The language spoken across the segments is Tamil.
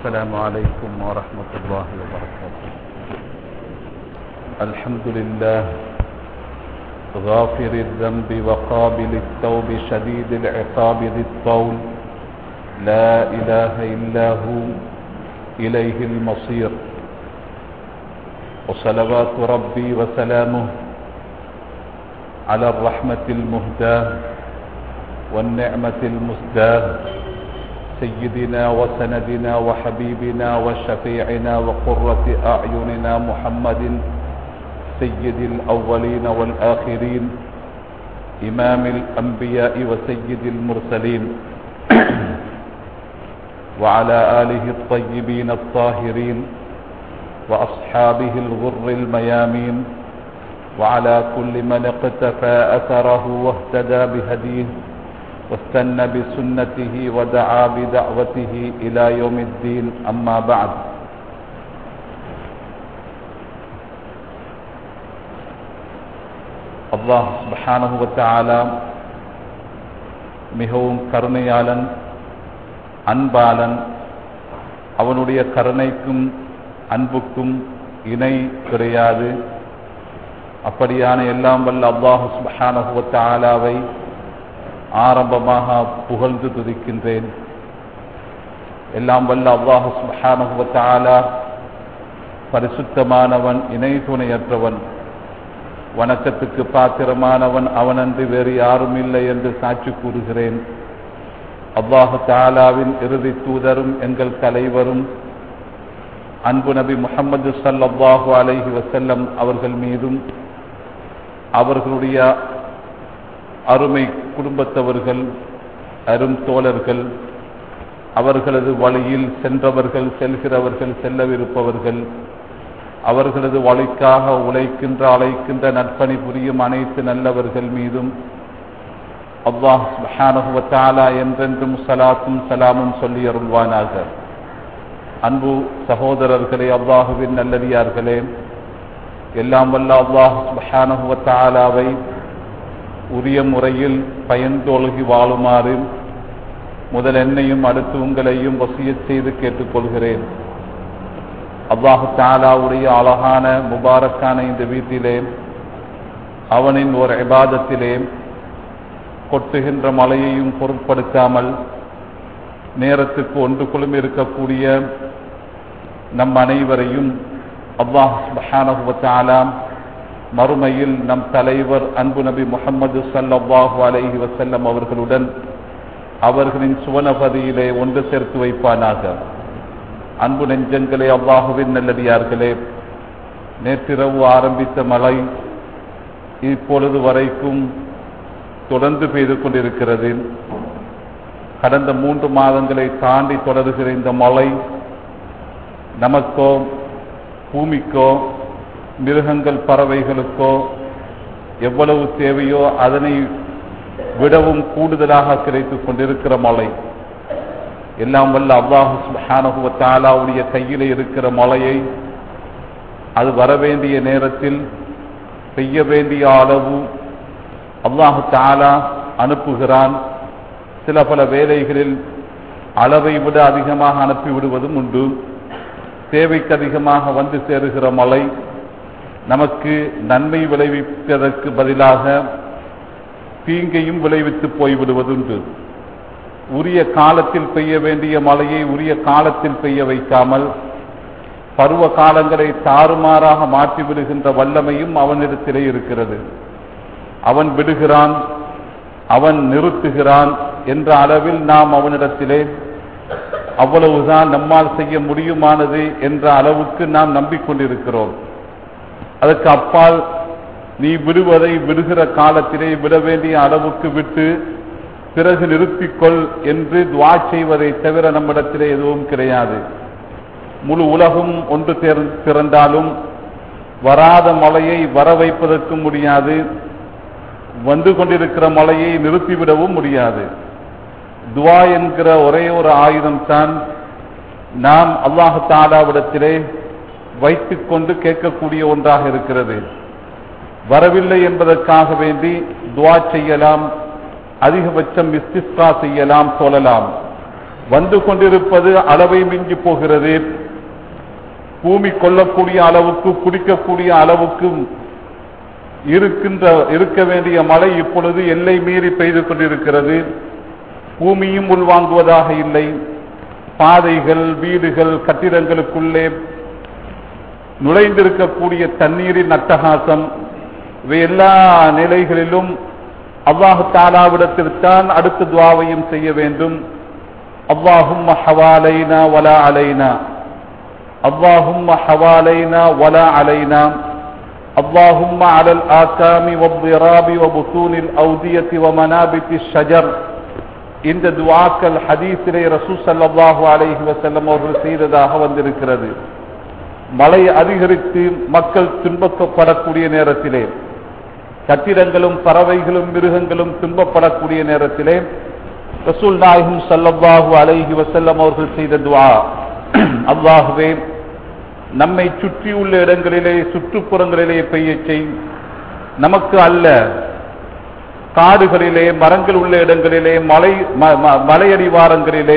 السلام عليكم ورحمة الله وبركاته الحمد لله غافر الذنب وقابل التوب شديد العقاب ذي الطول لا إله إلا هو إليه المصير وصلوات ربي وسلامه على الرحمة المهداة والنعمة المسداة سيدنا وسندنا وحبيبنا وشفيعنا وقرة أعيننا محمد سيد الأولين والآخرين إمام الأنبياء وسيد المرسلين وعلى آله الطيبين الطاهرين وأصحابه الغر الميامين وعلى كل من اقتفى أثره واهتدى بهديه واستنى بسنته ودعا بدعوته إلى يوم الدين أما بعد அல்லாஹ் சுபஹானஹுவத்தாலா மிகவும் கருணையாளன் அன்பாளன் அவனுடைய கருணைக்கும் அன்புக்கும் இணை கிடையாது அப்படியான எல்லாம் வல்ல அல்லாஹு சுபஹானஹுவத்தாலாவை ஆரம்பமாக புகழ்ந்து துதிக்கின்றேன் எல்லாம் வல்ல அல்லாஹு சுபஹானஹுவத்தாலா பரிசுத்தமானவன் இணை துணையற்றவன் வணக்கத்துக்கு பாத்திரமானவன் அவனன்று வேறு யாரும் இல்லை என்று சாட்சி கூறுகிறேன் அல்லாஹு தாலாவின் இறுதி தூதரும் எங்கள் தலைவரும் அன்பு நபி முகமது சல்லாஹு அலைஹி வசல்லம் அவர்கள் மீதும் அவர்களுடைய அருமை குடும்பத்தவர்கள் அரும் தோழர்கள் அவர்களது வழியில் சென்றவர்கள் செல்கிறவர்கள் செல்லவிருப்பவர்கள் அவர்களது வழிக்காக உழைக்கின்ற அழைக்கின்ற நற்பணி புரியும் அனைத்து நல்லவர்கள் மீதும் அல்லாஹ் சுஹானுவத்தாலா என்றென்றும் சலாத்தும் சலாமும் சொல்லி அருள்வானாக அன்பு சகோதரர்களே அல்லாஹுவின் நல்லடியார்களே எல்லாம் வல்ல அல்லாஹ் சுஹானுவத்தாலாவை உரிய முறையில் பயன்தொழுகி வாழுமாறு முதல் என்னையும் அடுத்து உங்களையும் வசிய செய்து கேட்டுக்கொள்கிறேன் அல்லாஹு தாலாவுடைய அழகான முபாரக்கான இந்த வீட்டிலே அவனின் ஒரு இபாதத்திலே கொட்டுகின்ற மழையையும் பொருட்படுத்தாமல் நேரத்துக்கு ஒன்று குழுமி இருக்கக்கூடிய நம் அனைவரையும் அல்லாஹ் சுபஹானஹுவத்தாலா மறுமையில் நம் தலைவர் அன்பு நபி முகமது சல்லாஹு அலைஹி வசல்லம் அவர்களுடன் அவர்களின் சுவனபதியிலே ஒன்று சேர்த்து வைப்பானாக அன்பு நெஞ்சங்களே அல்லாஹுவின் நல்லடியார்களே நேற்றிரவு ஆரம்பித்த மழை இப்பொழுது வரைக்கும் தொடர்ந்து பெய்து கொண்டிருக்கிறது கடந்த மூன்று மாதங்களை தாண்டி தொடர்கிற இந்த மழை நமக்கோ பூமிக்கோ மிருகங்கள் பறவைகளுக்கோ எவ்வளவு தேவையோ அதனை விடவும் கூடுதலாக கிடைத்துக் கொண்டிருக்கிற மழை எல்லாம் வல்ல அல்லாஹு சுஹானகுவத்தாலாவுடைய கையில் இருக்கிற மழையை அது வரவேண்டிய நேரத்தில் பெய்ய வேண்டிய அளவு அல்லாஹு தாலா அனுப்புகிறான் சில பல வேலைகளில் அளவை விட அதிகமாக அனுப்பிவிடுவதும் உண்டு தேவைக்கு அதிகமாக வந்து சேருகிற மழை நமக்கு நன்மை விளைவிப்பதற்கு பதிலாக தீங்கையும் விளைவித்து போய்விடுவதுண்டு உரிய காலத்தில் பெய்ய வேண்டிய மழையை உரிய காலத்தில் பெய்ய வைக்காமல் பருவ காலங்களை தாறுமாறாக மாற்றி விடுகின்ற வல்லமையும் அவனிடத்திலே இருக்கிறது அவன் விடுகிறான் அவன் நிறுத்துகிறான் என்ற அளவில் நாம் அவனிடத்திலே அவ்வளவுதான் நம்மால் செய்ய முடியுமானது என்ற அளவுக்கு நாம் நம்பிக்கொண்டிருக்கிறோம் அதற்கு அப்பால் நீ விடுவதை விடுகிற காலத்திலே விட வேண்டிய அளவுக்கு விட்டு பிறகு நிறுத்திக்கொள் என்று துவா செய்வதை தவிர நம்மிடத்திலே எதுவும் கிடையாது முழு உலகம் ஒன்று திறந்தாலும் வராத மழையை வர வைப்பதற்கும் முடியாது வந்து கொண்டிருக்கிற மழையை நிறுத்திவிடவும் முடியாது துவா என்கிற ஒரே ஒரு ஆயுதம் தான் நாம் அல்லாஹு தாலாவிடத்திலே வைத்துக் கொண்டு கேட்கக்கூடிய ஒன்றாக இருக்கிறது வரவில்லை என்பதற்காக வேண்டி துவா செய்யலாம் அதிகபட்சம் இஸ்திஸ்கா செய்யலாம் சொல்லலாம் வந்து கொண்டிருப்பது அளவை மிஞ்சி போகிறது பூமி கொள்ளக்கூடிய அளவுக்கு குடிக்கக்கூடிய அளவுக்கு இருக்கின்ற இருக்க வேண்டிய மழை இப்பொழுது எல்லை மீறி பெய்து கொண்டிருக்கிறது பூமியும் உள்வாங்குவதாக இல்லை பாதைகள் வீடுகள் கட்டிடங்களுக்குள்ளே நுழைந்திருக்கக்கூடிய தண்ணீரின் அட்டகாசம் இவை எல்லா நிலைகளிலும் அல்லாஹு தாலாவிடத்தில்தான் அடுத்த துவாவையும் செய்ய வேண்டும் அல்லாஹும் ஹவாலைனா வலா அலைனா அல்லாஹும் ஹவாலைனா வலா அலைனா اللهم على الآكام والضراب وبطون الأودية ومنابت الشجر இந்த துவாக்கள் ஹதீஸிலே ரசூ சல்லாஹூ அலைஹி வசல்லம் அவர்கள் செய்ததாக வந்திருக்கிறது மழை அதிகரித்து மக்கள் துன்பப்படக்கூடிய நேரத்திலே கட்டிடங்களும் பறவைகளும் மிருகங்களும் துன்பப்படக்கூடிய நேரத்திலே ரசூல் நாயகம் சல்லல்லாஹு அலைஹி வசல்லம் அவர்கள் செய்த துவா அல்லாஹுவே நம்மை சுற்றியுள்ள இடங்களிலே சுற்றுப்புறங்களிலே பெய்ய செய் நமக்கு அல்ல காடுகளிலே மரங்கள் உள்ள இடங்களிலே மலை மலையடிவாரங்களிலே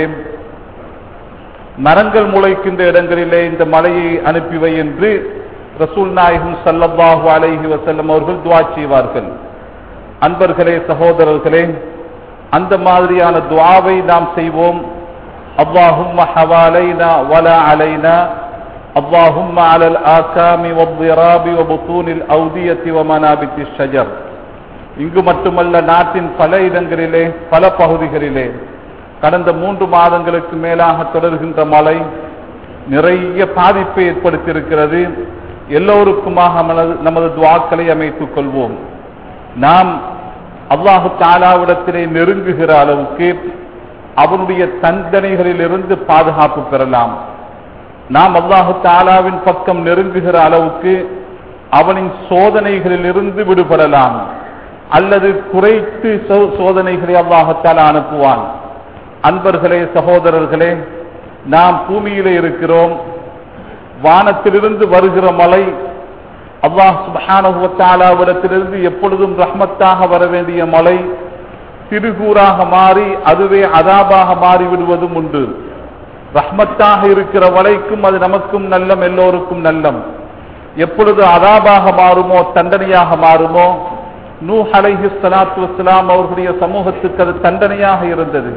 மரங்கள் முளைக்கின்ற இடங்களிலே இந்த மலையை அனுப்பிவை என்று ரசூல் நாயகம் சல்லல்லாஹு அலைஹி வசல்லம் அவர்கள் துவா செய்வார்கள் அன்பர்களே சகோதரர்களே அந்த மாதிரியான துவாவை நாம் செய்வோம் அல்லாஹும் ஹவாலைனா வலா அலைனா اللهم على الآكام والضراب وبطون الأودية ومنابت الشجر இங்கு மட்டுமல்ல நாட்டின் பல இடங்களிலே பல பகுதிகளிலே கடந்த மூன்று மாதங்களுக்கு மேலாக தொடர்கின்ற மழை நிறைய பாதிப்பை ஏற்படுத்தியிருக்கிறது எல்லோருக்குமாக நமது துவாக்களை அமைத்துக் கொள்வோம் நாம் அல்லாஹு தாலாவிடத்திலே நெருங்குகிற அளவுக்கு அவனுடைய தண்டனைகளிலிருந்து பாதுகாப்பு பெறலாம் நாம் அல்லாஹு தாலாவின் பக்கம் நெருங்குகிற அளவுக்கு அவனின் சோதனைகளிலிருந்து விடுபடலாம் அல்லது குறைத்து சோதனைகளை அல்லாஹத்தால் அனுப்புவான் அன்பர்களே சகோதரர்களே நாம் பூமியிலே இருக்கிறோம் வானத்திலிருந்து வருகிற மலை அல்லாஹ் சுபானுவத்தாலாவிடத்திலிருந்து எப்பொழுதும் ரஹ்மத்தாக வர வேண்டிய மலை திருகூறாக மாறி அதுவே அதாபாக மாறி விடுவதும் உண்டு ரஹ்மத்தாக இருக்கிற வரைக்கும் அது நமக்கும் நல்லம் எல்லோருக்கும் நல்லம் எப்பொழுது அதாபாக மாறுமோ தண்டனையாக மாறுமோ நூ அலைஹி சலாத்து வஸ்லாம் அவர்களுடைய சமூகத்துக்கு அது தண்டனையாக இருந்தது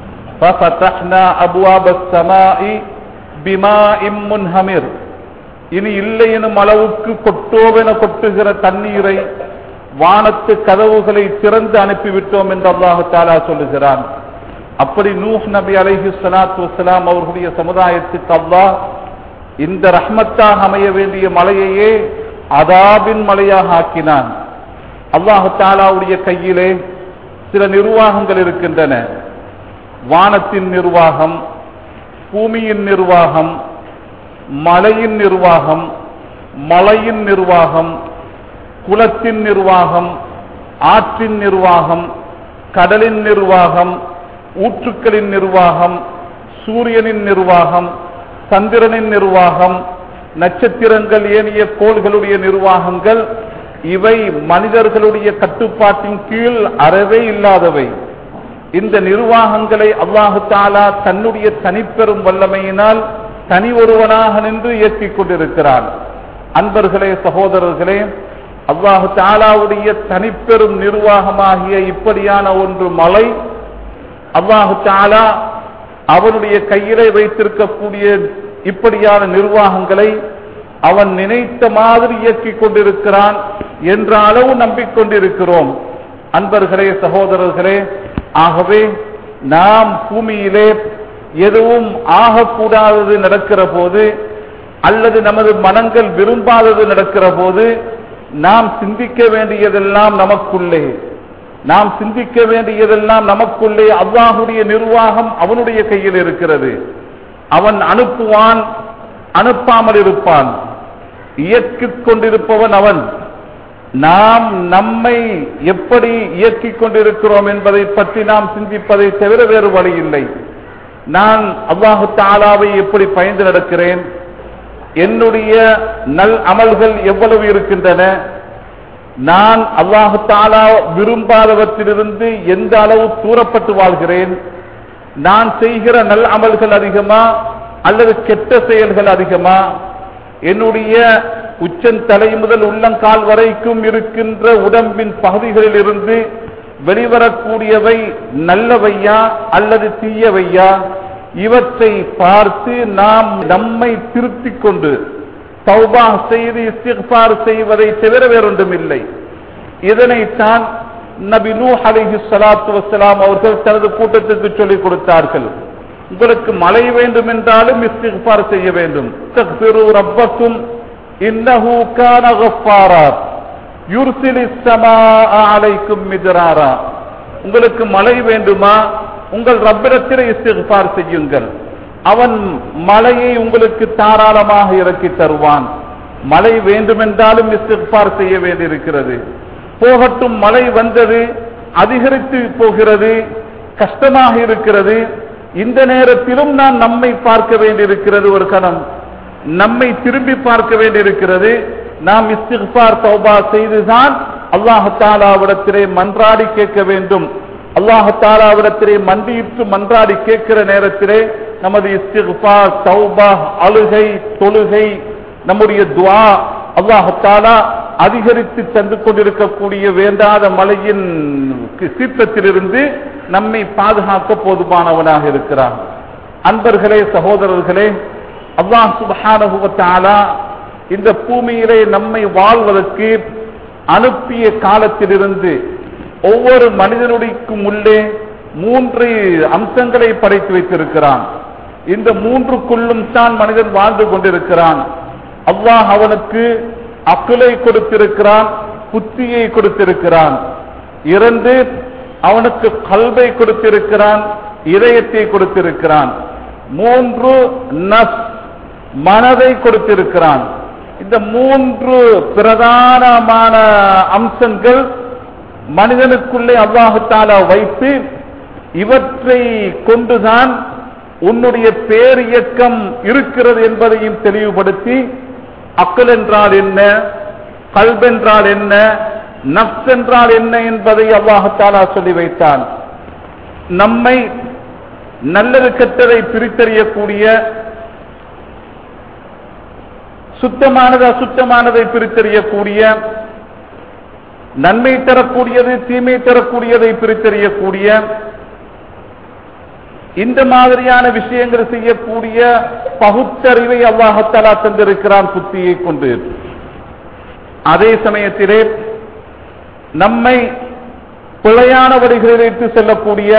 இனி இல்லை எனும் அளவுக்கு கொட்டோவென கொட்டுகிற தண்ணீரை வானத்து கதவுகளை திறந்து அனுப்பிவிட்டோம் என்று அல்லாஹு தாலா சொல்லுகிறான் அப்படி நூஹ் நபி அலைஹி சலாத்து வசலாம் அவர்களுடைய சமுதாயத்துக்கு அல்லாஹ் இந்த ரஹ்மத்தாக அமைய வேண்டிய மலையையே அதாபின் மலையாக ஆக்கினான் அல்லாஹு தாலாவுடைய கையிலே சில நிர்வாகங்கள் இருக்கின்றன வானத்தின் நிர்வாகம் பூமியின் நிர்வாகம் மலையின் நிர்வாகம் மலையின் நிர்வாகம் குலத்தின் நிர்வாகம் ஆற்றின் நிர்வாகம் கடலின் நிர்வாகம் ஊற்றுக்களின் நிர்வாகம் சூரியனின் நிர்வாகம் சந்திரனின் நிர்வாகம் நட்சத்திரங்கள் ஏனைய கோள்களுடைய நிர்வாகங்கள் இவை மனிதர்களுடைய கட்டுப்பாட்டின் கீழ் அறவே இல்லாதவை இந்த நிர்வாகங்களை அல்லாஹு தாலா தன்னுடைய தனிப்பெரும் வல்லமையினால் தனி ஒருவனாக நின்று இயக்கிக் கொண்டிருக்கிறான் அன்பர்களே சகோதரர்களே அல்லாஹு தாலாவுடைய தனிப்பெரும் நிர்வாகமாகிய இப்படியான ஒன்று மலை அல்லாஹு தாலா அவனுடைய கையிலே வைத்திருக்கக்கூடிய இப்படியான நிர்வாகங்களை அவன் நினைத்த மாதிரி இயக்கிக் கொண்டிருக்கிறான் என்ற அளவு நம்பிக்கொண்டிருக்கிறோம் அன்பர்களே சகோதரர்களே ஆகவே நாம் பூமியிலே எதுவும் ஆகக்கூடாதது நடக்கிற போது அல்லது நமது மனங்கள் விரும்பாதது நடக்கிற போது நாம் சிந்திக்க வேண்டியதெல்லாம் நமக்குள்ளே நாம் சிந்திக்க வேண்டியதெல்லாம் நமக்குள்ளே அல்லாஹுடைய நிர்வாகம் அவனுடைய கையில் இருக்கிறது அவன் அனுப்புவான் அனுப்பாமல் இருப்பான் இயக்கிக் கொண்டிருப்பவன் அவன் நாம் நம்மை எப்படி இயக்கிக் கொண்டிருக்கிறோம் என்பதை பற்றி நாம் சிந்திப்பதை தவிர வேறு வழி இல்லை நான் அல்லாஹு தாலாவை எப்படி பயந்து நடக்கிறேன் என்னுடைய நல் அமல்கள் எவ்வளவு இருக்கின்றன நான் அல்லாஹு தாலா விரும்பாதவற்றிலிருந்து எந்த அளவு தூரப்பட்டு வாழ்கிறேன் நான் செய்கிற நல் அமல்கள் அதிகமா அல்லது கெட்ட செயல்கள் அதிகமா என்னுடைய உச்சந்தலை முதல் உள்ளங்கால் வரைக்கும் இருக்கின்ற உடம்பின் பகுதிகளில் இருந்து வெளிவரக்கூடியவை நல்லவையா அல்லது தீயவையா இவற்றை பார்த்து நாம் நம்மை திருத்திக் கொண்டு தௌபா செய்து இஸ்திஃபார் செய்வதை தவிர வேறொன்றும் இல்லை இதனைத்தான் நபி நூ அலைஹி ஸலாத்து வஸ்ஸலாம் அவர்கள் தனது கூட்டத்துக்கு சொல்லிக் கொடுத்தார்கள் உங்களுக்கு மழை வேண்டும் என்றாலும் இஸ்திஃபார் செய்ய வேண்டும் தக்ஃபிரு ரப்பக்கும் இன்னஹு கான கஃபாரா யுர்சிலிஸ் ஸமாஅ அலைக்கும் மித்ராரா உங்களுக்கு மழை வேண்டுமா உங்கள் ரப்பிடத்தில் இஸ்திஃபார் செய்யுங்கள் அவன் மழையை உங்களுக்கு தாராளமாக இறக்கி தருவான் மழை வேண்டுமென்றாலும் இஸ்திஃபார் செய்ய வேண்டியிருக்கிறது போகட்டும் மழை வந்தது அதிகரித்து போகிறது கஷ்டமாக இருக்கிறது இந்த நேரத்திலும் நான் நம்மை பார்க்க வேண்டியிருக்கிறது ஒரு கணம் நம்மை திரும்பி பார்க்க வேண்டியிருக்கிறது நாம் இஸ்திஃபார் தௌபா செய்துதான் அல்லாஹாலாவிடத்திலே மன்றாடி கேட்க வேண்டும் அல்லாஹாலாவிடத்திலே மண்டியிட்டு மன்றாடி கேட்கிற நேரத்திலே நமது இஸ்திஃபார் தௌபா அழுகை தொழுகை நம்முடைய துவா அல்லாஹாலா அதிகரித்து தந்து கொண்டிருக்கக்கூடிய வேண்டாத மலையின் சீற்றத்திலிருந்து நம்மை பாதுகாக்க போதுமானவனாக இருக்கிறான் அன்பர்களே சகோதரர்களே அல்லாஹ் சுபஹானஹுவத்தாலா இந்த பூமியிலே நம்மை வாழ்வதற்கு அனுப்பிய காலத்திலிருந்து ஒவ்வொரு மனிதனுடைக்கும் உள்ளே மூன்று அம்சங்களை படைத்து வைத்திருக்கிறான் இந்த மூன்றுக்குள்ளும் தான் மனிதன் வாழ்ந்து கொண்டிருக்கிறான் அல்லாஹ் அவனுக்கு அக்குலை கொடுத்திருக்கிறான் புத்தியை கொடுத்திருக்கிறான் இரண்டு அவனுக்கு கல்வை கொடுத்திருக்கிறான் இதயத்தை கொடுத்திருக்கிறான் மூன்று நஸ் மனதை கொடுத்திருக்கிறான் இந்த மூன்று பிரதானமான அம்சங்கள் மனிதனுக்குள்ளே அல்லாஹாலா வைத்து இவற்றை கொண்டுதான் உன்னுடைய பேர் இயக்கம் இருக்கிறது என்பதையும் தெளிவுபடுத்தி அக்கல் என்றால் என்ன கல்வென்றால் என்ன நப்ஸ் என்றால் என்ன என்பதை அல்லாஹத்தாலா சொல்லி வைத்தான் நம்மை நல்லது கெட்டதை பிரித்தறியக்கூடிய சுத்தமானது அசுத்தமானதை பிரித்தறியக்கூடிய நன்மை தரக்கூடியது தீமை தரக்கூடியதை பிரித்தறியக்கூடிய இந்த மாதிரியான விஷயங்கள் செய்யக்கூடிய பகுத்தறிவை அல்லாஹத்தாலா தந்திருக்கிறான் புத்தியை கொண்டு அதே சமயத்திலே நம்மை பிழையான வழிகளில் வைத்து செல்லக்கூடிய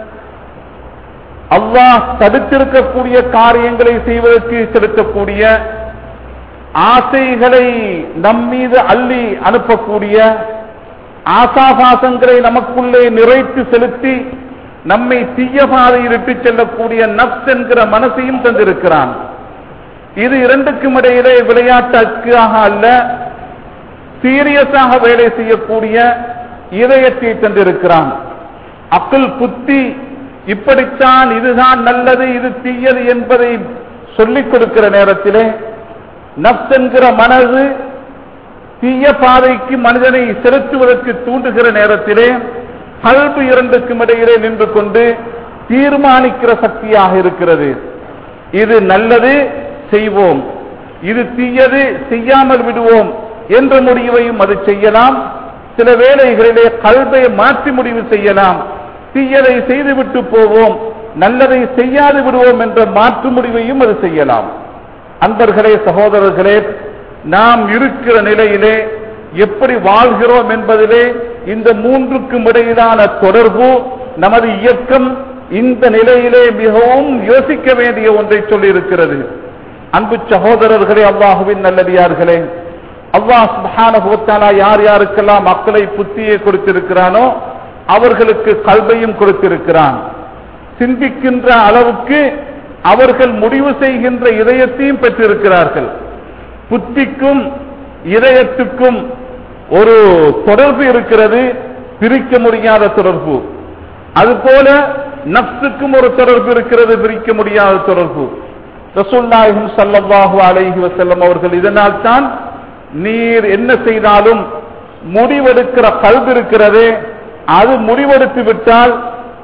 அல்லாஹ் தடுத்திருக்கக்கூடிய காரியங்களை செய்வதற்கு செலுத்தக்கூடிய ஆசைகளை நம் மீது அள்ளி அனுப்பக்கூடிய ஆசாபாசங்களை நமக்குள்ளே நிறைத்து செலுத்தி நம்மை தீய பாதையில் இட்டு செல்லக்கூடிய நப்ஸ் என்கிற மனசையும் தந்திருக்கிறான் இது இரண்டுக்கும் இடையிலே விளையாட்டுக்காக அல்ல சீரியஸாக வேலை செய்யக்கூடிய இதயத்தை தந்திருக்கிறான் அக்குள் புத்தி இப்படித்தான் இதுதான் நல்லது இது தீயது என்பதை சொல்லிக் கொடுக்கிற நேரத்திலே நப்ஸ் என்கிற மனது தீய பாதைக்கு மனிதனை செலுத்துவதற்கு தூண்டுகிற நேரத்திலே கல்வி இரண்டுக்கும் இடையிலே நின்று கொண்டு தீர்மானிக்கிற சக்தியாக இருக்கிறது இது நல்லது செய்வோம் இது தீயது செய்யாமல் விடுவோம் என்ற முடிவையும் அது செய்யலாம் சில வேளைகளிலே கல்வை மாற்றி முடிவு செய்யலாம் தீயதை செய்துவிட்டு போவோம் நல்லதை செய்யாது விடுவோம் என்ற மாற்று முடிவையும் அது செய்யலாம் அன்பர்களே சகோதரர்களே நாம் இருக்கிற நிலையிலே எப்படி வாழ்கிறோம் என்பதிலே இந்த மூன்றுக்கும் இடையிலான தொடர்பு நமது இயக்கம் இந்த நிலையிலே மிகவும் யோசிக்க வேண்டிய ஒன்றை சொல்லியிருக்கிறது அன்பு சகோதரர்களே அல்லாஹுவின் நல்லடியார்களே அல்லாஹ் சுபானுபவத்தாலா யார் யாருக்கெல்லாம் மக்களை புத்தியை கொடுத்திருக்கிறானோ அவர்களுக்கு கல்வையும் கொடுத்திருக்கிறான் சிந்திக்கின்ற அளவுக்கு அவர்கள் முடிவு செய்கின்ற இதயத்தையும் பெற்றிருக்கிறார்கள் புத்திக்கும் இதயத்துக்கும் ஒரு தொடர்பு இருக்கிறது பிரிக்க முடியாத தொடர்பு அதுபோல நப்சுக்கும் ஒரு தொடர்பு இருக்கிறது பிரிக்க முடியாத தொடர்பு ரசூல்லாஹும் சல்லல்லாஹு அலைஹி வஸல்லம் அவர்கள் இதனால் தான் நீர் என்ன செய்தாலும் முடிவெடுக்கிற கல்வி இருக்கிறதே அது முடிவெடுத்து விட்டால்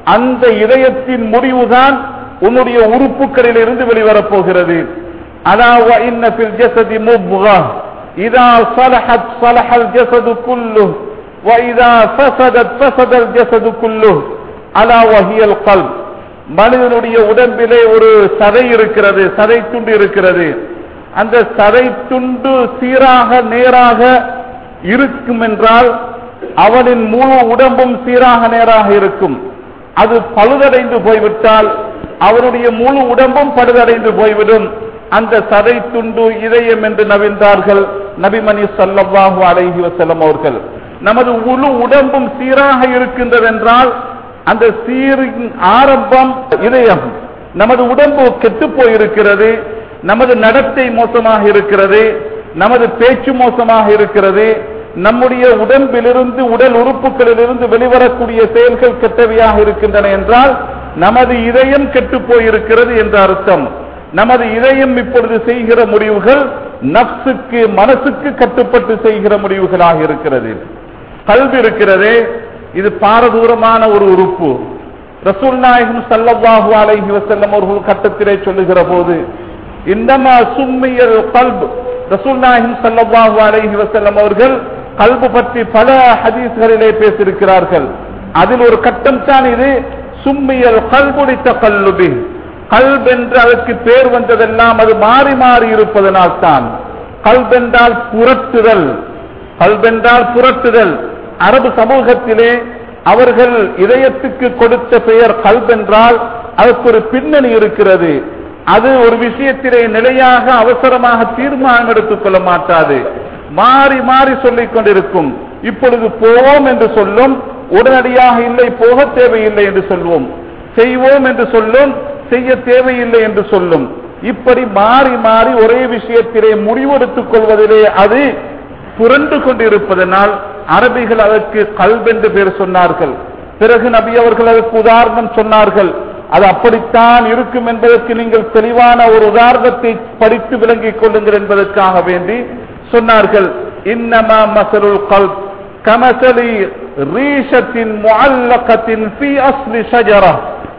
அந்த இதயத்தின் முடிவுதான் உன்னுடைய உறுப்புகளில் இருந்து வெளிவரப் போகிறது அலா வ இன்ன ஃபில் ஜஸதி முப்கா இதா ஸலஹத் ஸலஹல் ஜஸது குல்லுஹ் வ இதா ஃபஸதத் ஃபஸதல் ஜஸது குல்லுஹ் அலா வஹியல் கல்ப் மனிதனுடைய உடம்பிலே ஒரு சதை இருக்கிறது சதை துண்டு இருக்கிறது அந்த சதை துண்டு சீராக நேராக இருக்கும் என்றால் அவனின் முழு உடம்பும் சீராக நேராக இருக்கும் அது பழுதடைந்து போய்விட்டால் அவனுடைய முழு உடம்பும் பழுதடைந்து போய்விடும் அந்த சதை துண்டு இதயம் என்று நவிழ்ந்தார்கள் நபிமணி சல்லல்லாஹு அலைஹி வஸல்லம் அவர்கள் நமது முழு உடம்பும் சீராக இருக்கின்றதென்றால் அந்த சீரின் ஆரம்பம் இதயம் நமது உடம்பு கெட்டு போயிருக்கிறது நமது நடத்தை மோசமாக இருக்கிறது நமது பேச்சு மோசமாக இருக்கிறது நம்முடைய உடம்பிலிருந்து உடல் உறுப்புகளிலிருந்து வெளிவரக்கூடிய செயல்கள் கெட்டவையாக இருக்கின்றன என்றால் நமது இதயம் கெட்டு போயிருக்கிறது என்ற அர்த்தம் நமது இதயம் இப்பொழுது செய்கிற முடிவுகள் நப்சுக்கு மனசுக்கு கட்டுப்பட்டு செய்கிற முடிவுகளாக இருக்கிறது கல்வி இருக்கிறதே இது பாரதூரமான ஒரு உறுப்பு ரசூல் நாயகம் சல்லல்லாஹு அலைஹி வஸல்லம் அவர்கள் கட்டத்திலே சொல்லுகிற போது இந்தமா சும்மியல் கல்ப் ரசூல் நாயகம் சல்லல்லாஹு அலைஹி வஸல்லம் அவர்கள் கல்பு பற்றி பல ஹதீஸ்களிலே பேசியிருக்கிறார்கள் அதில் ஒரு கட்டம் தான் இது சும்மியல் கல்புடித்த கல்லுபி கல்ப் என்று அதற்கு பேர் வந்ததெல்லாம் அது மாறி மாறி இருப்பதனால் தான் கல்பென்றால் புரட்டுதல் கல்பென்றால் புரட்டுதல் அரபு சமூகத்திலே அவர்கள் இதயத்துக்கு கொடுத்த பெயர் கல்பென்றால் அதற்கு ஒரு பின்னணி இருக்கிறது அது ஒரு விஷயத்திலே நிலையாக அவசரமாக தீர்மானம் எடுத்துக் கொள்ள மாட்டாது மாறி மாறி சொல்லிக் கொண்டிருக்கும் இப்பொழுது போவோம் என்று சொல்லும் உடனடியாக இல்லை போக தேவையில்லை என்று சொல்வோம் செய்வோம் என்று சொல்லும் செய்ய தேவையில்லை என்று சொல்லும் இப்படி மாறி மாறி ஒரே விஷயத்திலே முடிவெடுத்துக் கொள்வதிலே அது புரண்டு கொண்டிருப்பதனால் அரபிகள் அதற்கு கல்வென்று பேர் சொன்னார்கள் பிறகு நபி அவர்கள் அதற்கு உதாரணம் சொன்னார்கள் அது அப்படித்தான் இருக்கும் என்பதற்கு நீங்கள் தெளிவான ஒரு உதாரணத்தை படித்து விளங்கிக் கொள்ளுங்கள் என்பதற்காக வேண்டி சொன்னார்கள் இன்னமா மசருல் கல் கமசலி ரீஷத்தின் முஅல்லகத்தின் في أصل شجرة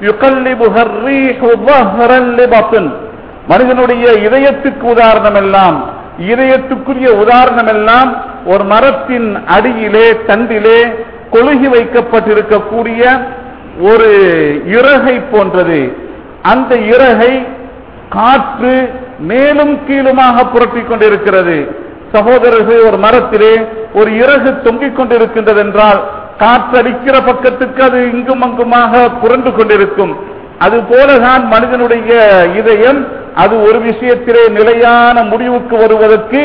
يقلبها الريح ظهرا لبطن மனிதனுடைய இதயத்துக்கு உதாரணம் எல்லாம் இதயத்துக்குரிய உதாரணம் எல்லாம் ஒரு மரத்தின் அடியிலே தண்டிலே கொழுகி வைக்கப்பட்டிருக்கக்கூடிய ஒரு இறகை போன்றது அந்த இறகை காற்று மேலும் கீழுமாக புரட்டிக் கொண்டிருக்கிறது சகோதரர்கள் ஒரு மரத்திலே ஒரு இறகு தொங்கிக் கொண்டிருக்கின்றது என்றால் காற்றடிக்கிற பக்கத்துக்கு அது இங்கும் அங்குமாக புரண்டு கொண்டிருக்கும் அது போலதான் மனிதனுடைய இதயம் அது ஒரு விஷயத்திலே நிலையான முடிவுக்கு வருவதற்கு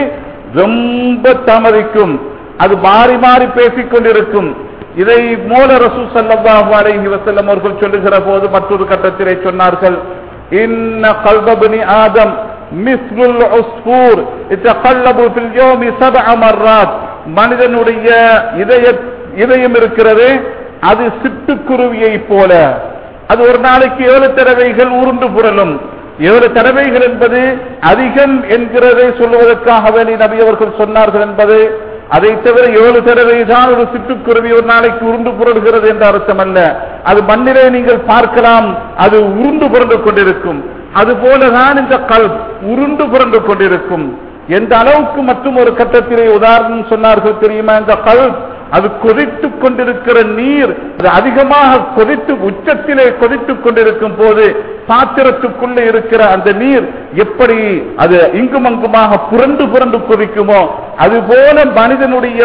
ரொம்ப தாமதிக்கும் அது மாறி மாறி பேசிக் கொண்டிருக்கும் இதை மூல ரசூ சல்லல்லாஹு அலைஹி வஸல்லம் அவர்கள் சொல்லுகிற போது மற்றொரு கட்டத்திலே சொன்னார்கள் இன்ன கல்பபனி ஆதம் மிஸ்லுல் உஸ்பூர் இத்தகல்லபு ஃபில் யௌமி சப்அ மர்ராத் மனிதனுடைய இதய இதயம் இருக்கிறது அது சிட்டுக்குருவியை போல அது ஒரு நாளைக்கு ஏழு தடவைகள் உருண்டு புரளும் ஏழு தடவைகள் என்பது அதிகம் என்கிறதை சொல்லுவதற்காக வேண்டி நபி அவர்கள் சொன்னார்கள் என்பது அதை தவிர ஏழு தடவை தான் ஒரு சிட்டுக்குருவி ஒரு நாளைக்கு உருண்டு புரளுகிறது என்ற அர்த்தம் அல்ல அது மண்ணிலே நீங்கள் பார்க்கலாம் அது உருண்டு புரண்டு கொண்டிருக்கும் அது போலதான் இந்த கல் உருண்டு புரண்டு கொண்டிருக்கும் எந்த அளவுக்கு மற்றும் ஒரு கட்டத்திலே உதாரணம் சொன்னார்கள் தெரியுமா இந்த கல் அது கொதித்துக் கொண்டிருக்கிற நீர் அது அதிகமாக கொதித்து உச்சத்திலே கொதித்துக் கொண்டிருக்கும் போது பாத்திரத்துக்குள்ளே இருக்கிற அந்த நீர் எப்படி அது இங்கும் அங்குமாக புரண்டு புரண்டு கொதிக்குமோ அதுபோல மனிதனுடைய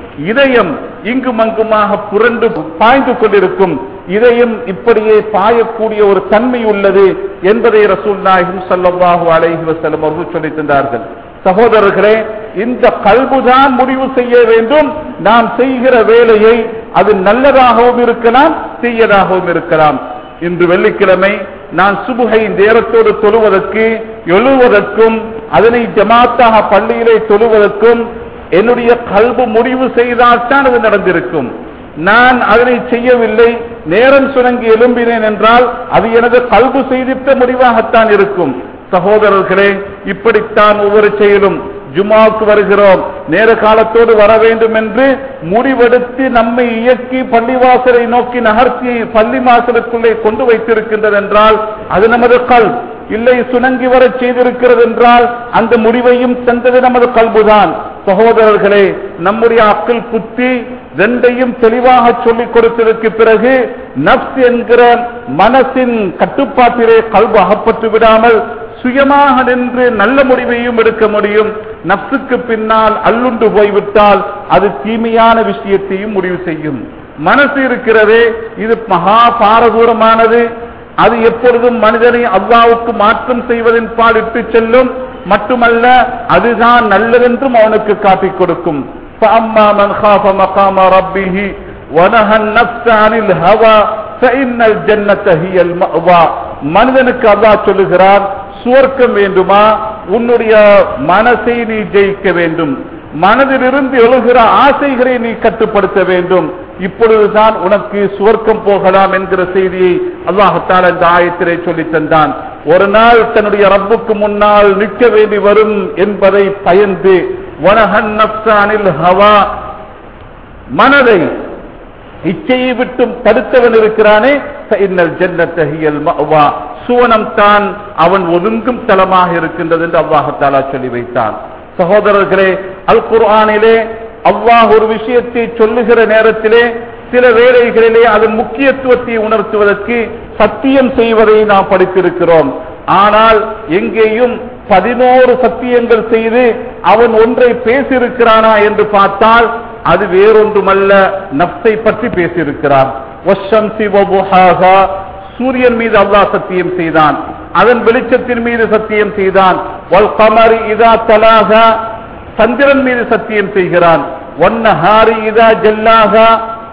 இதயம் இங்கும் அங்குமாக புரண்டு பாய்ந்து கொண்டிருக்கும் இதயம் இப்படியே பாயக்கூடிய ஒரு தன்மை உள்ளது என்பதை ரசூல் நாயகம் சல்லல்லாஹு அலைஹி வஸல்லம் அவர்கள் சொல்லித் தந்தார்கள் சகோதரர்களே இந்த கல்புதான் முடிவு செய்ய வேண்டும் நாம் செய்கிற வேலையை அது நல்லதாகவும் இருக்கலாம் தீயதாகவும் இருக்கலாம் இன்று வெள்ளிக்கிழமை நான் சுபுகை நேரத்தோடு தொழுவதற்கு எழுவதற்கும் அதனை ஜமாத்தாக பள்ளியிலே தொழுவதற்கும் என்னுடைய கல்பு முடிவு செய்தால்தான் அது நடந்திருக்கும் நான் அதனை செய்யவில்லை நேரம் சுணங்கி எழும்பினேன் என்றால் அது எனது கல்பு செய்தித்த முடிவாகத்தான் இருக்கும் சகோதரர்களே இப்படித்தான் ஒவ்வொரு செயலும் ஜுமாவுக்கு வருகிறோம் நேர காலத்தோடு வர வேண்டும் என்று முடிவெடுத்து நம்மை இயக்கி பள்ளிவாசலை நோக்கி நகர்த்தி பள்ளி வாசலுக்குள்ளே கொண்டு வைத்திருக்கின்றது என்றால் அது நமது கல் இல்லை சுணங்கி வர செய்திருக்கிறது என்றால் அந்த முடிவையும் தந்தது நமது கல்புதான் சகோதரர்களே நம்முடைய அக்கல் புத்தி ரெண்டையும் தெளிவாக சொல்லிக் கொடுத்ததற்கு பிறகு நப்ஸ் என்கிற மனசின் கட்டுப்பாட்டிலே கல்பு அகப்பட்டு விடாமல் சுயமாக நின்று நல்ல முடிவையும் எடுக்க முடியும் நப்சுக்கு பின்னால் அல்லுண்டு போய்விட்டால் அது தீமையான விஷயத்தையும் முடிவு செய்யும் மனசு இருக்கிறதே இது மகா பாரதூரமானது அது எப்பொழுதும் மனிதனை அல்லாவுக்கு மாற்றம் செய்வதன் பால் இட்டு செல்லும் மட்டுமல்ல அதுதான் நல்லதென்றும் அவனுக்கு காட்டிக் கொடுக்கும் فأما من خاف مقام ربه ونهى النفس عن الهوى فإن الجنة هي المأوى மனிதனுக்கு அல்லாஹ் சொல்லுகிறார் சுவர்க்கம் வேண்டுமா உன்னுடைய மனசை நீ ஜெயிக்க வேண்டும் மனதிலிருந்து எழுகிற ஆசைகளை நீ கட்டுப்படுத்த வேண்டும் இப்பொழுதுதான் உனக்கு சுவர்க்கம் போகலாம் என்கிற செய்தியை அல்லாஹத்தால் இந்த ஆயத்திலே சொல்லி தந்தான் ஒரு நாள் தன்னுடைய ரப்புக்கு முன்னால் நிற்க வேண்டி வரும் என்பதை பயந்து வனஹன் நப்சானில் ஹவா மனதை இச்சையை விட்டும் தடுத்தவன் இருக்கிறானே இன்னல் ஜன்னத்தஹியல் மஅவா சுவனம் தான் அவன் ஒதுங்கும் தலமாக இருக்கின்றது என்று அல்லாஹத்தாலா சொல்லி வைத்தான் சகோதரர்களே அல் குர்ஆனிலே அல்லாஹ் ஒரு விஷயத்தை சொல்லுகிற நேரத்திலே சில வேளைகளிலே அதன் முக்கியத்துவத்தை உணர்த்துவதற்கு சத்தியம் செய்வதை நாம் படித்திருக்கிறோம் ஆனால் எங்கேயும் பதினோரு சத்தியங்கள் செய்து அவன் ஒன்றை பேசியிருக்கிறானா என்று பார்த்தால் அது வேறொன்றுமல்ல நப்சை பற்றி பேசியிருக்கிறான் வஷம்சி வபுஹாஹா சூரியன் மீது அல்லாஹ் சத்தியம் செய்தான் அதன் வெளிச்சத்தின் மீது சத்தியம் செய்தான் வல் கமரி இதா தலாகா சந்திரன் மீது சத்தியம் செய்கிறான் ஒன்னஹாரி இதா ஜல்லாகா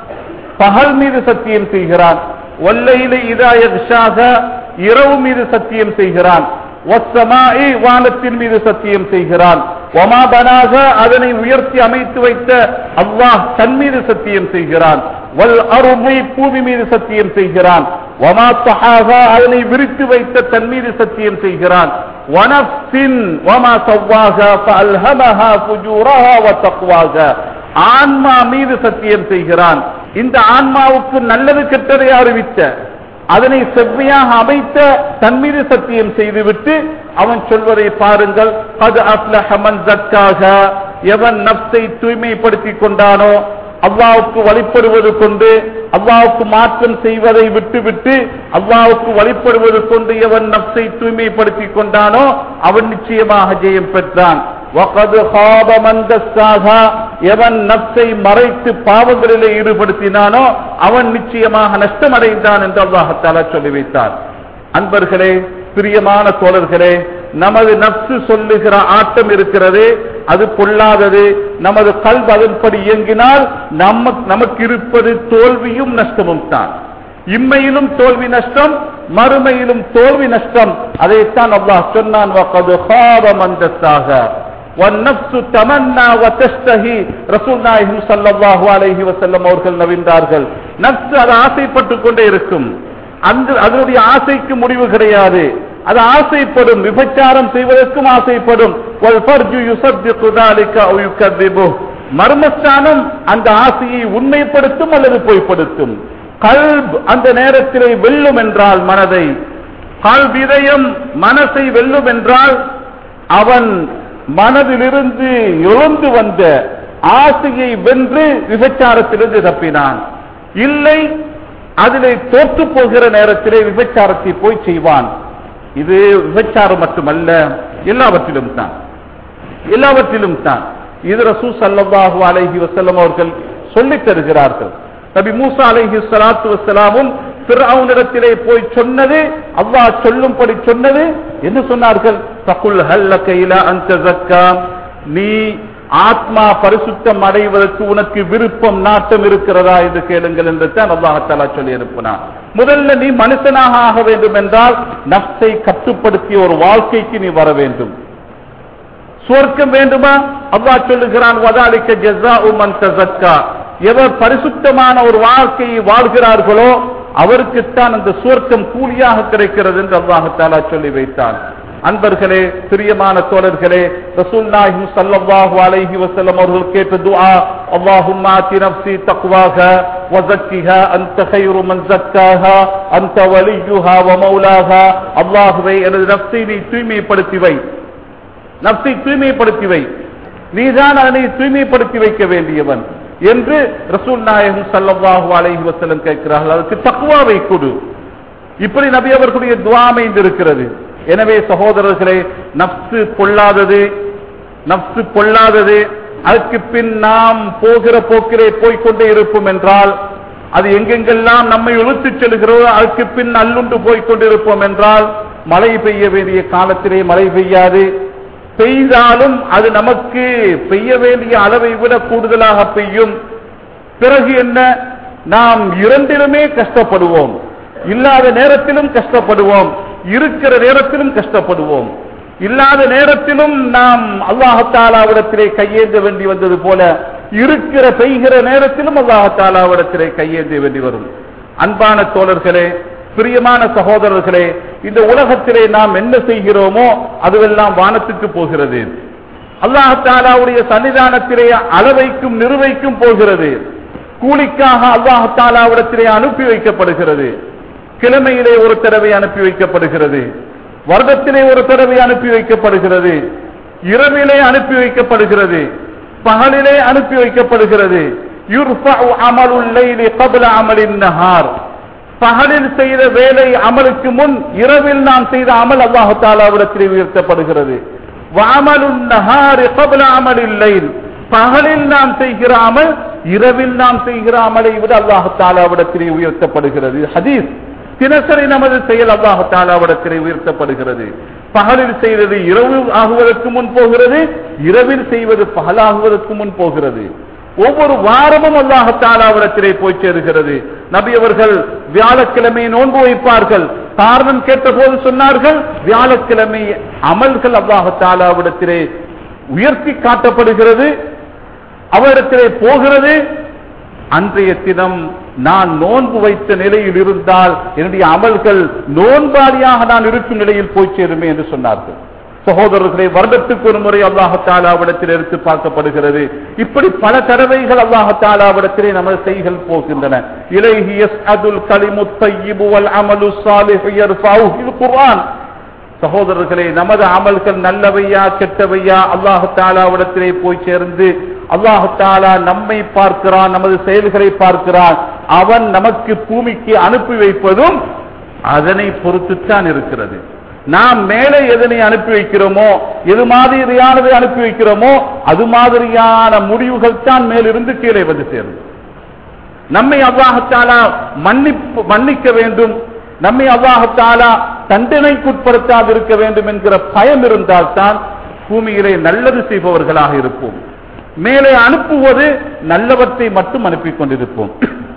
பகல் மீது சத்தியம் செய்கிறான் ஒல்லையில இதா யக்ஷாக இரவு மீது சத்தியம் செய்கிறான் ஒசமாயி வானத்தின் மீது சத்தியம் செய்கிறான் ஒமா பனாக அதனை உயர்த்தி அமைத்து வைத்த அல்லாஹ் தன் மீது சத்தியம் செய்கிறான் வல் அருமை பூமி மீது சத்தியம் செய்கிறான் ஒமா தஹாக அதனை விரித்து வைத்த தன் மீது சத்தியம் செய்கிறான் வனப்சின் வமா சவ்வாக ஃபஅல்ஹமஹா ஃபுஜூரஹா வ தக்வாக ஆன்மா மீது சத்தியம் செய்கிறான் இந்த ஆன்மாவுக்கு நல்லது கெட்டதை அறிவித்த அதனை செவ்வையாக அமைத்த தன் மீது சத்தியம் செய்துவிட்டு அவன் சொல்வதை பாருங்கள் அது அப்லஹமன் ஜக்காக எவன் நப்சை தூய்மைப்படுத்திக் கொண்டானோ அல்லாவுக்கு வழிபடுவது கொண்டு அல்லாவுக்கு மாற்றம் செய்வதை விட்டுவிட்டு அல்லாவுக்கு வழிபடுவது கொண்டு எவன் நப்சை தூய்மைப்படுத்திக் கொண்டானோ அவன் நிச்சயமாக ஜெயம் பெற்றான் وَقَدْ خَابَ مَنْ دَسَّاهَا எவன் நப்சை மறைத்து பாவங்களிலே ஈடுபடுத்தினானோ அவன் நிச்சயமாக நஷ்டமடைந்தான் என்று அல்லாஹத்தாலா சொல்லி வைத்தார் அன்பர்களே பிரியமான தோழர்களே நமது நப்சு சொல்லுகிற ஆட்டம் இருக்கிறது அது பொல்லாதது நமது கல்வி அதன்படி இயங்கினால் நம்ம நமக்கு இருப்பது தோல்வியும் நஷ்டமும் தான் இம்மையிலும் தோல்வி நஷ்டம் மறுமையிலும் தோல்வி நஷ்டம் அதைத்தான் அல்லாஹ் சொன்னான் وَقَدْ خَابَ مَنْ دَسَّاهَا والنفس تمنى وتشتهي ரசூல் நாயகம் ஸல்லல்லாஹு அலைஹி வஸல்லம் அவர்கள் நவின்றார்கள் நப்சு அது ஆசைப்பட்டு கொண்டே இருக்கும் அந்த அதனுடைய ஆசைக்கு முடிவு கிடையாது அது ஆசைப்படும் விபச்சாரம் செய்வதற்கும் ஆசைப்படும் والفرج يصدق ذلك او يكذبه மர்மஸ்தானம் அந்த ஆசையை உண்மைப்படுத்தும் அல்லது பொய்ப்படுத்தும் கல்ப் அந்த நேரத்திலே வெல்லும் என்றால் மனதை கல் விதயம் மனசை வெல்லும் என்றால் அவன் மனதிலிருந்து எழுந்து வந்த ஆசையை வென்று விபச்சாரத்திலிருந்து தப்பினான் இல்லை அதிலே தோற்று போகிற நேரத்திலே விபச்சாரத்தை போய் செய்வான் இது விபச்சாரம் மட்டுமல்ல எல்லாவற்றிலும் தான் எல்லாவற்றிலும் தான் இது ரசூ சல்லல்லாஹு அலைஹி வஸல்லம் அவர்கள் சொல்லித் தருகிறார்கள் நபி மூசா அலைஹி ஸலாத்து வஸலாமும் ஃபிர்அவுனிடத்திலே போய் சொன்னது அல்லாஹ் சொல்லும்படி சொன்னது என்ன சொன்னார்கள் தகுல் ஹல்லக இலா அன்த ஜக்கா நீ ஆத்மா பரிசுத்தம் அடைவதற்கு உனக்கு விருப்பம் நாட்டம் இருக்கிறதா என்று கேளுங்கள் என்று தான் அல்லாஹாலா சொல்லி அனுப்பினான் முதல்ல நீ மனுஷனாக ஆக வேண்டும் என்றால் நப்சை கட்டுப்படுத்திய ஒரு வாழ்க்கைக்கு நீ வர வேண்டும் சுவர்க்கம் வேண்டுமா அல்லாஹ் சொல்லுகிறான் வதாலிக்க ஜஸாஉ மன் தஸக்கா எவர் பரிசுத்தமான ஒரு வாழ்க்கையை வாழ்கிறார்களோ அவருக்குத்தான் அந்த சுவர்க்கம் கூலியாக கிடைக்கிறது என்று அல்லாஹாலா சொல்லி வைத்தான் அன்பர்களே பிரியமான தோழர்களே ரசூலுல்லாஹி ஸல்லல்லாஹு அலைஹி வஸல்லம் அவர்கள் கேட்ட துஆ அல்லாஹும்ம ஆதி நஃப்ஸி தக்வாஹா வ ஸக்கிஹா அன்த கைரு மன் ஸக்காஹா அன்த வலியுஹா வ மௌலாஹா அல்லாஹ்வே எனது நஃப்ஸை நீ தூய்மைப்படுத்தி வை நஃப்ஸை தூய்மைப்படுத்தி வை நீதான் அதனை தூய்மைப்படுத்தி வைக்க வேண்டியவன் என்று ரசூல் நாயகம் ஸல்லல்லாஹு அலைஹி வஸல்லம் கேட்கிறார்கள் அதற்கு தக்வாவை கொடு இப்படி நபி அவர்களுடைய துவா அமைந்திருக்கிறது எனவே சகோதரர்களே நப்சு பொல்லாதது நப்சு பொல்லாதது அதற்கு பின் நாம் போகிற போக்கிலே போய்க்கொண்டே இருப்போம் என்றால் அது எங்கெங்கெல்லாம் நம்மை இழுத்துச் செல்கிறதோ அதற்கு பின் அல்லுண்டு போய்க்கொண்டிருப்போம் என்றால் மழை பெய்ய வேண்டிய காலத்திலே மழை பெய்யாது பெய்தாலும் அது நமக்கு பெய்ய வேண்டிய அளவை விட கூடுதலாக பெய்யும் பிறகு என்ன நாம் இரண்டிலுமே கஷ்டப்படுவோம் இல்லாத நேரத்திலும் கஷ்டப்படுவோம் இருக்கிற நேரத்திலும் கஷ்டப்படுவோம் இல்லாத நேரத்திலும் நாம் அல்லாஹத்தாலாவிடத்திலே கையேந்த வேண்டி வந்தது போல இருக்கிற பெய்கிற நேரத்திலும் அல்லாஹத்தாலாவிடத்திலே கையேந்த வேண்டி வரும் அன்பான தோழர்களே பிரியமான சகோதரர்களே இந்த உலகத்திலே நாம் என்ன செய்கிறோமோ அதுவெல்லாம் வானத்துக்கு போகிறது அல்லாஹாலாவுடைய சன்னிதானத்திலே அளவைக்கும் நிறுவைக்கும் போகிறது கூலிக்காக அல்லாஹாலாவிடத்திலே அனுப்பி வைக்கப்படுகிறது கிழமையிலே ஒரு தடவை அனுப்பி வைக்கப்படுகிறது வருடத்திலே ஒரு தடவை அனுப்பி வைக்கப்படுகிறது இரவிலே அனுப்பி வைக்கப்படுகிறது பகலிலே அனுப்பி வைக்கப்படுகிறது யுர்ஃபஉ அமலுல் லைலி கப்ல அமலின் நஹார் பகலில் செய்த வேலை அமலுக்கு முன் இரவில் நாம் செய்த அமல் அல்லாஹு தாலாவிடத்திலே உயர்த்தப்படுகிறது வாமலுன் நஹாரி கப்ல அமலில் லைல் பகலில் நாம் செய்கிற அமல் இரவில் நாம் செய்கிற அமலை விட அல்லாஹு தாலாவிடத்திலே உயர்த்தப்படுகிறது ஹதீஸ் தினசரி நமது செயல் அல்லாஹு தாலாவிடத்திலே உயர்த்தப்படுகிறது பகலில் செய்வது இரவு ஆகுவதற்கு முன் போகிறது இரவில் செய்வது பகலாகுவதற்கு முன் போகிறது ஒவ்வொரு வாரமும் அல்லாஹு தாலாவிடத்திலே போய் சேருகிறது நபி அவர்கள் வியாழக்கிழமை நோன்பு வைப்பார்கள் காரணம் கேட்டபோது சொன்னார்கள் வியாழக்கிழமை அமல்கள் அல்லாஹு தாலாவிடத்திலே உயர்த்தி காட்டப்படுகிறது அவரிடத்திலே போகிறது அன்றைய தினம் நான் நோன்பு வைத்த நிலையில் இருந்தால் என்னுடைய அமல்கள் நோன்பாளியாக நான் இருக்கும் நிலையில் போய் சேருமே என்று சொன்னார்கள் சகோதரர்களை வருடத்துக்கு ஒரு முறை அல்லாஹாலாவிடத்தில் எடுத்து பார்க்கப்படுகிறது இப்படி பல தடவைகள் அல்லாஹாலாவிடத்திலே நமது செய்கள் போகின்றன இலைஹியஸ் அதுல் கலிமுத்தையிபுவல் அமலு சாலிஹு யர்ஃபவுஹு இது குர்ஆன் சகோதரர்களே நமது அமல்கள் நல்லவையா கெட்டவையா அல்லாஹு தாலாவிடத்திலே போய் சேர்ந்து அல்லாஹு தாலா நம்மை பார்க்கிறான் நமது செயல்களை பார்க்கிறான் அவன் நமக்கு பூமிக்கு அனுப்பி வைப்பதும் அதனை பொறுத்துத்தான் இருக்கிறது நாம் மேலே எதனை அனுப்பி வைக்கிறோமோ எது மாதிரியானதை அனுப்பி வைக்கிறோமோ அது மாதிரியான முடிவுகள் தான் மேலிருந்து கீழே வந்து சேரும் நம்மை அல்லாஹத்தாலா மன்னிப்பு மன்னிக்க வேண்டும் நம்மை அல்லாஹத்தாலா தண்டனைக்குட்படுத்தாது இருக்க வேண்டும் என்கிற பயம் இருந்தால்தான் பூமியிலே நல்லது செய்பவர்களாக இருப்போம் மேலே அனுப்புவது நல்லவற்றை மட்டும் அனுப்பி கொண்டிருப்போம்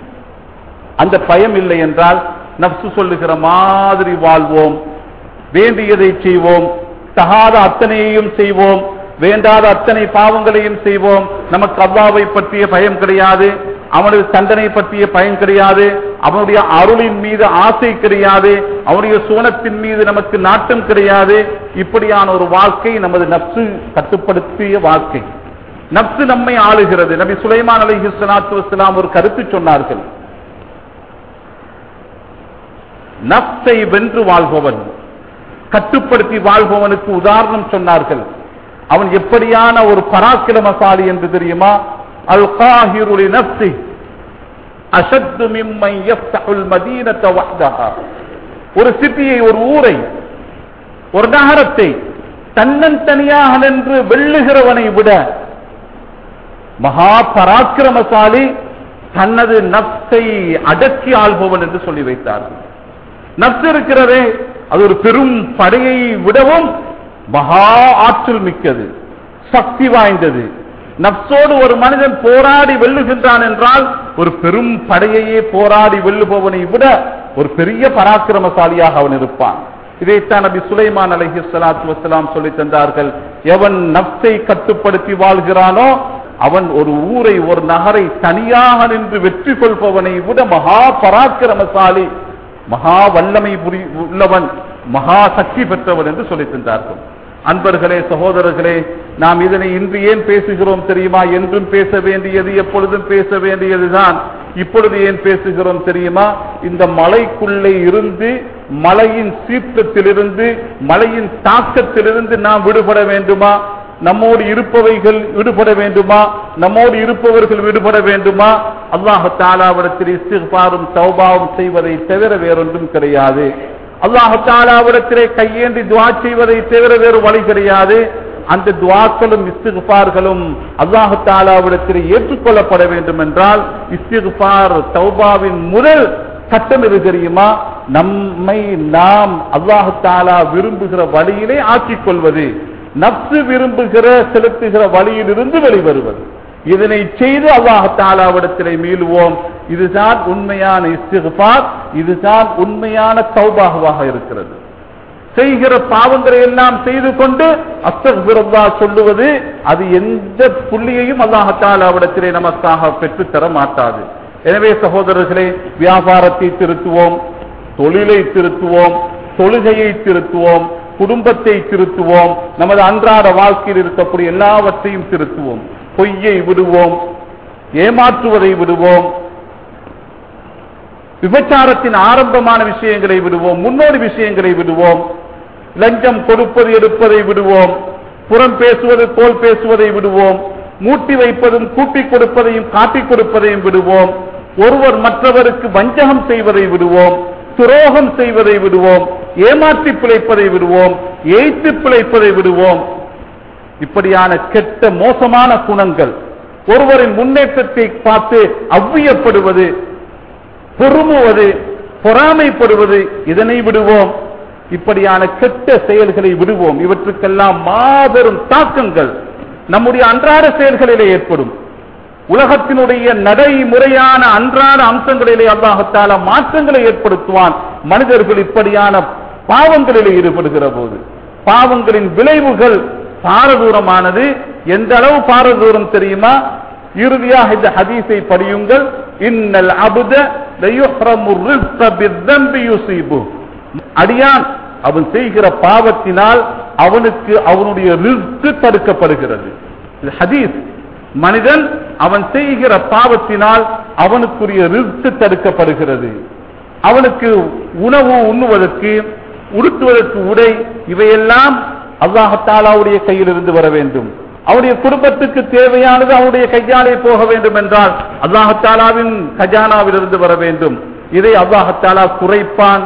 அந்த பயம் இல்லை என்றால் நப்சு சொல்லுகிற மாதிரி வாழ்வோம் வேண்டியதை செய்வோம் தகாத அத்தனையையும் செய்வோம் வேண்டாத அத்தனை பாவங்களையும் செய்வோம் நமக்கு அல்லாவை பற்றிய பயம் கிடையாது அவனது தண்டனை பற்றிய பயம் கிடையாது அவனுடைய அருளின் மீது ஆசை கிடையாது அவனுடைய சோனத்தின் மீது நமக்கு நாட்டம் கிடையாது இப்படியான ஒரு வாழ்க்கை நமது நப்சு கட்டுப்படுத்திய வாழ்க்கை நப்சு நம்மை ஆளுகிறது நபி சுலைமான் அலைஹி ஸலாத்து வஸலாம் ஒரு கருத்து சொன்னார்கள் நப்சை வென்று வாழ்பவன் கட்டுப்படுத்தி வாழ்பவனுக்கு உதாரணம் சொன்னார்கள் அவன் எப்படியான ஒரு பராக்கிரமசாலி என்று தெரியுமா அல் காஹிருலி நப்சி அஷத்து மிம்மை யஃப்தஹுல் மதீனத வஹ்தஹா ஒரு சிட்டியை ஒரு ஊரை ஒரு நகரத்தை தன்னந்தனியாக நின்று வெல்லுகிறவனை விட மகா பராக்கிரமசாலி தனது நப்சை அடக்கி ஆள்பவன் என்று சொல்லி வைத்தார்கள் நப்சு இருக்கிறதே அது ஒரு பெரும் படையை விடவும் மகா ஆற்றல் மிக்கது சக்தி வாய்ந்தது நப்சோடு ஒரு மனிதன் போராடி வெல்லுகின்றான் என்றால் ஒரு பெரும் படையையே போராடி வெல்லுபவனை விட ஒரு பெரிய பராக்கிரமசாலியாக அவன் இருப்பான் இதைத்தான் நபி சுலைமான் அலஹி சலாத்து வசலாம் சொல்லி தந்தார்கள் எவன் நப்சை கட்டுப்படுத்தி வாழ்கிறானோ அவன் ஒரு ஊரை ஒரு நகரை தனியாக நின்று வெற்றி கொள்பவனை விட மகா பராக்கிரமசாலி மகா வல்லமை புரி உள்ளவன் மகா சக்தி பெற்றவர் என்று சொல்லி தந்தார்கள் அன்பர்களே சகோதரர்களே நாம் இதனை இன்று ஏன் பேசுகிறோம் தெரியுமா என்றும் பேச வேண்டியது எப்பொழுதும் பேச வேண்டியதுதான் இப்பொழுது ஏன் பேசுகிறோம் தெரியுமா இந்த மலைக்குள்ளே இருந்து மலையின் சீற்றத்திலிருந்து மலையின் தாக்கத்திலிருந்து நாம் விடுபட வேண்டுமா நம்மோடு இருப்பவைகள் விடுபட வேண்டுமா நம்மோடு இருப்பவர்கள் விடுபட வேண்டுமா அல்லாஹ் தாலாவிடத்தில் இஸ்திஃபாரும் தௌபாவும் செய்வதை தவிர வேறொன்றும் கிடையாது அல்லாஹ் தாலாவிடத்திலே கையேந்தி துவா செய்வதை தவிர வேறு வழி கிடையாது அந்த துவாக்களும் இஸ்திஃபார்களும் அல்லாஹ் தாலாவிடத்திலே ஏற்றுக்கொள்ளப்பட வேண்டும் என்றால் இஸ்திஃபார் தௌபாவின் முதல் கட்டம் எது தெரியுமா நம்மை நாம் அல்லாஹு தாலா விரும்புகிற வழியிலே ஆக்கிக் கொள்வது நப்சு விரும்புகிற செலுத்துகிற வழியிலிருந்து வெளிவருவது இதனை செய்து அல்லாஹ் தாலாவிடத்திலே மீளுவோம் இதுதான் உண்மையான இஸ்திஃபார் இதுதான் உண்மையான தௌபாகவாக இருக்கிறது செய்கிற பாவங்களை எல்லாம் செய்து கொண்டு அஸ்தக்பிருல்லா சொல்லுவது அது எந்த புள்ளியையும் அல்லாஹாலாவிடத்திலே நமக்காக பெற்று தர மாட்டாது எனவே சகோதரர்களே வியாபாரத்தை திருத்துவோம் தொழிலை திருத்துவோம் தொழுகையை திருத்துவோம் குடும்பத்தை திருத்துவோம் நமது அன்றாட வாழ்க்கையில் இருக்கக்கூடிய எல்லாவற்றையும் திருத்துவோம் பொய்யை விடுவோம் ஏமாற்றுவதை விடுவோம் விபச்சாரத்தின் ஆரம்பமான விஷயங்களை விடுவோம் முன்னோடி விஷயங்களை விடுவோம் லஞ்சம் கொடுப்பது எடுப்பதை விடுவோம் புறம் பேசுவது போல் பேசுவதை விடுவோம் மூட்டி வைப்பதும் கூட்டிக் கொடுப்பதையும் காட்டிக் கொடுப்பதையும் விடுவோம் ஒருவர் மற்றவருக்கு வஞ்சகம் செய்வதை விடுவோம் துரோகம் செய்வதை விடுவோம் ஏமாற்றி பிழைப்பதை விடுவோம் ஏய்த்து பிழைப்பதை விடுவோம் இப்படியான கெட்ட மோசமான குணங்கள் ஒருவரின் முன்னேற்றத்தை பார்த்து அவ்வியப்படுவது பொறுமுவது பொறாமைப்படுவது இதனை விடுவோம் இப்படியான கெட்ட செயல்களை விடுவோம் இவற்றுக்கெல்லாம் மாபெரும் தாக்கங்கள் நம்முடைய அன்றாட செயல்களிலே ஏற்படும் உலகத்தினுடைய நடைமுறையான அன்றாட அம்சங்களிலே அல்லாஹத்தால மாற்றங்களை ஏற்படுத்துவான் மனிதர்கள் இப்படியான பாவங்களிலே ஈடுபடுகிற போது பாவங்களின் விளைவுகள் பாரதூரமானது எந்த அளவு பாரதூரம் தெரியுமா இறுதியாக இந்த ஹதீஸை படியுங்கள் இன்னல் அபுத அடியான் அவன் செய்கிற பாவத்தினால் அவனுக்கு அவனுடைய ரிஸ்க் தடுக்கப்படுகிறது இது ஹதீஸ் மனிதன் அவன் செய்கிற பாவத்தினால் அவனுக்குரிய ரிஸ்க் தடுக்கப்படுகிறது அவனுக்கு உணவு உண்ணுவதற்கு உடுத்துவதற்கு உடை இவையெல்லாம் அல்லாஹத்தாலாவுடைய கையில் இருந்து வர வேண்டும் அவருடைய குடும்பத்துக்கு தேவையானது அவருடைய கையாலே போக வேண்டும் என்றால் அல்லாஹத்தாலாவின் கஜானாவில் இருந்து வர வேண்டும் இதை அல்லாஹத்தாலா குறைப்பான்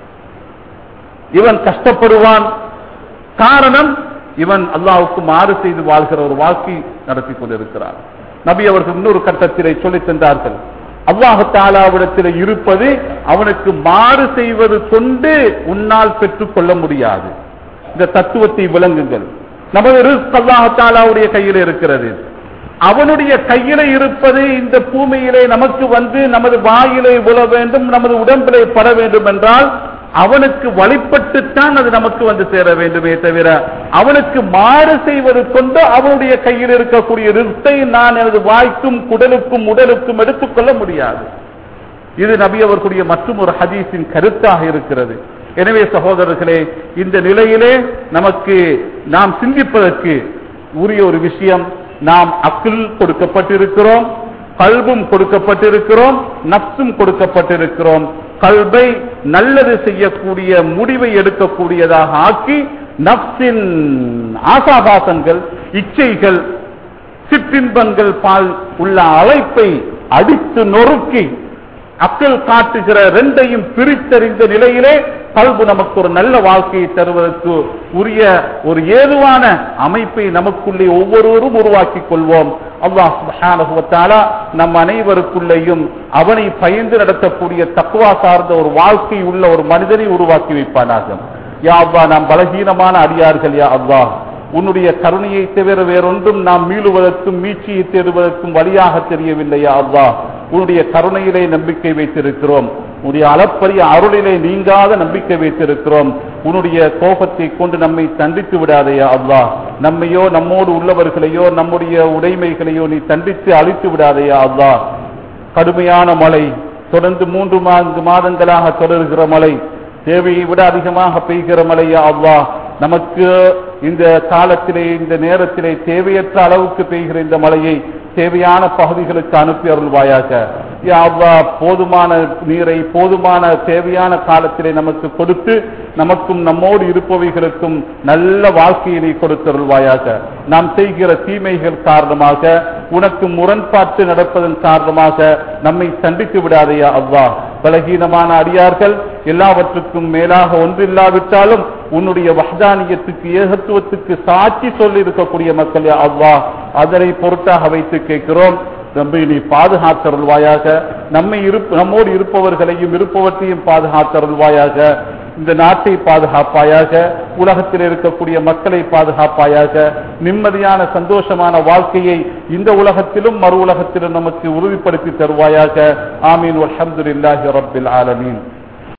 இவன் கஷ்டப்படுவான் காரணம் இவன் அல்லாவுக்கு மாறு செய்து வாழ்கிற ஒரு வாழ்க்கை நடத்தி கொண்டிருக்கிறார் நபி அவர்கள் இன்னொரு கட்டத்திலே சொல்லித் தந்தார்கள் அல்லாஹு தாலாவிடத்தில் இருப்பது அவனுக்கு மாறு செய்வது கொண்டு உன்னால் பெற்றுக் கொள்ள முடியாது இந்த தத்துவத்தை விளங்குங்கள் நமது ரிஸ்க் அல்லாஹாலாவுடைய கையில் இருக்கிறது அவனுடைய கையில இருப்பது இந்த பூமியிலே நமக்கு வந்து நமது வாயிலை விழ வேண்டும் நமது உடம்பிலே பட வேண்டும் என்றால் அவனுக்கு வழிபட்டுத்தான் அது நமக்கு வந்து சேர வேண்டுமே தவிர அவனுக்கு மாறு செய்வது கொண்டு அவனுடைய கையில் இருக்கக்கூடிய ரிஸ்கை நான் எனது வாய்க்கும் குடலுக்கும் உடலுக்கும் எடுத்துக்கொள்ள முடியாது இது நபி அவர்களுடைய மற்றும் ஒரு ஹதீஸின் கருத்தாக இருக்கிறது எனவே சகோதரர்களே இந்த நிலையிலே நமக்கு நாம் சிந்திப்பதற்கு உரிய ஒரு விஷயம் நாம் அக்கில் கொடுக்கப்பட்டிருக்கிறோம் கல்பும் கொடுக்கப்பட்டிருக்கிறோம் நப்சும் கொடுக்கப்பட்டிருக்கிறோம் கல்வை நல்லது செய்யக்கூடிய முடிவை எடுக்கக்கூடியதாக ஆக்கி நப்சின் ஆசாபாசங்கள் இச்சைகள் சிற்றின்பங்கள் பால் உள்ள அழைப்பை அடித்து நொறுக்கி அக்கல் காட்டுகிற ரெண்டையும் பிரித்தறிந்த நிலையிலே கல்பு நமக்கு ஒரு நல்ல வாழ்க்கையை தருவதற்கு உரிய ஒரு ஏதுவான அமைப்பை நமக்குள்ளே ஒவ்வொருவரும் உருவாக்கிக் கொள்வோம் அல்லாஹ் சுப்ஹானஹு வ தஆலா நம் அனைவருக்குள்ளேயும் அவனை பயந்து நடத்தக்கூடிய தக்குவா சார்ந்த ஒரு வாழ்க்கை உள்ள ஒரு மனிதனை உருவாக்கி வைப்பானாக யா அல்லாஹ் நாம் பலகீனமான அடியார்கள் யா அல்லாஹ் உன்னுடைய கருணையை தவிர வேறொன்றும் நாம் மீளுவதற்கும் மீட்சியை தேடுவதற்கும் வழியாக தெரியவில்லையா அல்லாஹ் உன்னுடைய கருணையிலே நம்பிக்கை வைத்திருக்கிறோம் உன்னுடைய அளப்பரிய அருளிலே நீங்காத நம்பிக்கை வைத்திருக்கிறோம் உன்னுடைய கோபத்தை கொண்டு நம்மை தண்டித்து விடாதையா அல்லாஹ் நம்மையோ நம்மோடு உள்ளவர்களையோ நம்முடைய உடைமைகளையோ நீ தண்டித்து அழித்து விடாதையா அல்லாஹ் கடுமையான மழை தொடர்ந்து மூன்று நான்கு மாதங்களாக தொடர்கிற மழை தேவையை விட அதிகமாக பெய்கிற மழையா அல்லாஹ் நமக்கு இந்த காலத்திலே இந்த நேரத்திலே தேவையற்ற அளவுக்கு பெய்கிற இந்த மழையை தேவையான பகுதிகளுக்கு அனுப்பி அருள்வாயாக யா அல்லாஹ் போதுமான நீரை போதுமான தேவையான காலத்திலே நமக்கு கொடுத்து நமக்கும் நம்மோடு இருப்பவைகளுக்கும் நல்ல வாழ்க்கையினை கொடுத்தருள்வாயாக நாம் செய்கிற தீமைகள் காரணமாக உனக்கு முரண்பாட்டு நடப்பதன் காரணமாக நம்மை சண்டித்து விடாதையா அல்லாஹ் பலகீனமான அடியார்கள் எல்லாவற்றுக்கும் மேலாக ஒன்றில்லாவிட்டாலும் உன்னுடைய வஹ்தானியத்துக்கு ஏகத்துவத்துக்கு சாட்சி சொல்லி இருக்கக்கூடிய மக்கள் யா அல்லாஹ் அதனை பொருட்டாக வைத்து கேட்கிறோம் நம்மை நீ பாதுகாத்தருள்வாயாக நம்மை இருப் நம்மோடு இருப்பவர்களையும் இருப்பவற்றையும் பாதுகாத்தருள்வாயாக இந்த நாட்டை பாதுகாப்பாயாக உலகத்தில் இருக்கக்கூடிய மக்களை பாதுகாப்பாயாக நிம்மதியான சந்தோஷமான வாழ்க்கையை இந்த உலகத்திலும் மறு உலகத்திலும் நமக்கு உறுதிப்படுத்தி தருவாயாக ஆமீன் அல்ஹம்துலில்லாஹி ரப்பில் ஆலமீன்